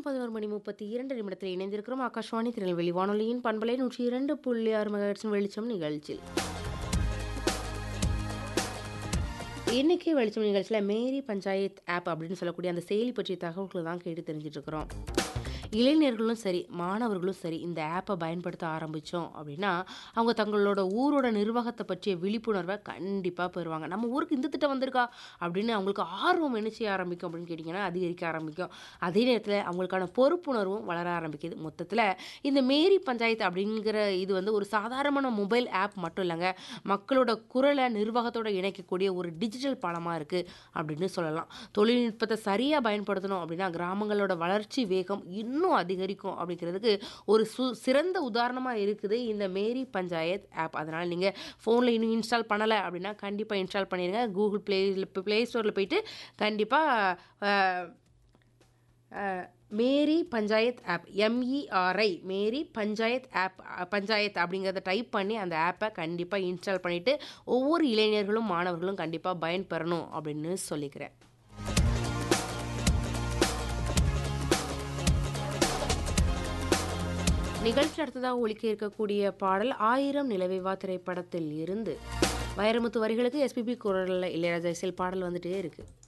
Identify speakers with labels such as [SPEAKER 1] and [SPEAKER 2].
[SPEAKER 1] பதினோரு மணி முப்பத்தி இரண்டு நிமிடத்தில் இணைந்திருக்கிறோம் ஆகாஷ்வாணி திருநெல்வேலி வானொலியின் பண்பலை நூற்றி இரண்டு புள்ளி ஆறு மெகாஹெர்ட்ஸின் வெளிச்சம் நிகழ்ச்சியில் இன்னைக்கு வெளிச்சம் நிகழ்ச்சியில் மேரி பஞ்சாயத் ஆப் அப்படின்னு சொல்லக்கூடிய அந்த செயலி பற்றிய தகவல்களை தான் கேட்டு தெரிஞ்சிட்டு இருக்கிறோம் இளைஞர்களும் சரி மாணவர்களும் சரி இந்த ஆப்பை பயன்படுத்த ஆரம்பித்தோம் அப்படின்னா அவங்க தங்களோட ஊரோட நிர்வாகத்தை பற்றிய விழிப்புணர்வை கண்டிப்பாக பெறுவாங்க நம்ம ஊருக்கு இந்த திட்டம் வந்திருக்கா அப்படின்னு அவங்களுக்கு ஆர்வம் என்ன செய்ய ஆரம்பிக்கும் அப்படின்னு கேட்டிங்கன்னா அதிகரிக்க ஆரம்பிக்கும் அதே நேரத்தில் அவங்களுக்கான பொறுப்புணர்வும் வளர ஆரம்பிக்குது மொத்தத்தில் இந்த மேரி பஞ்சாயத்து அப்படிங்கிற இது வந்து ஒரு சாதாரணமான மொபைல் ஆப் மட்டும் இல்லைங்க மக்களோட குரலை நிர்வாகத்தோட இணைக்கக்கூடிய ஒரு டிஜிட்டல் பாலமாக இருக்குது அப்படின்னு சொல்லலாம் தொழில்நுட்பத்தை சரியாக பயன்படுத்தணும் அப்படின்னா கிராமங்களோட வளர்ச்சி வேகம் இன்னும் அதிகரிக்கும் அப்படிங்கிறதுக்கு ஒரு சு சிறந்த உதாரணமாக இருக்குது இந்த மேரி பஞ்சாயத் ஆப் அதனால் நீங்கள் ஃபோனில் இன்னும் இன்ஸ்டால் பண்ணலை அப்படின்னா கண்டிப்பாக இன்ஸ்டால் பண்ணிடுங்க கூகுள் ப்ளே ப்ளே ஸ்டோரில் போயிட்டு கண்டிப்பாக Meri Panchayat app MERI Meri Panchayat app Panchayat அப்படிங்கிறத டைப் பண்ணி அந்த ஆப்பை கண்டிப்பாக இன்ஸ்டால் பண்ணிவிட்டு ஒவ்வொரு இளைஞர்களும் மாணவர்களும் கண்டிப்பாக பயன்பெறணும் அப்படின்னு சொல்லிக்கிறேன் நிகழ்ச்சி அடுத்ததாக ஒழிக்க இருக்கக்கூடிய பாடல் ஆயிரம் நிலவைவா திரைப்படத்தில் இருந்து வைரமுத்து வரிகளுக்கு எஸ்பிபி குரலில் இளையராஜா இசையில் பாடல் வந்துட்டே இருக்குது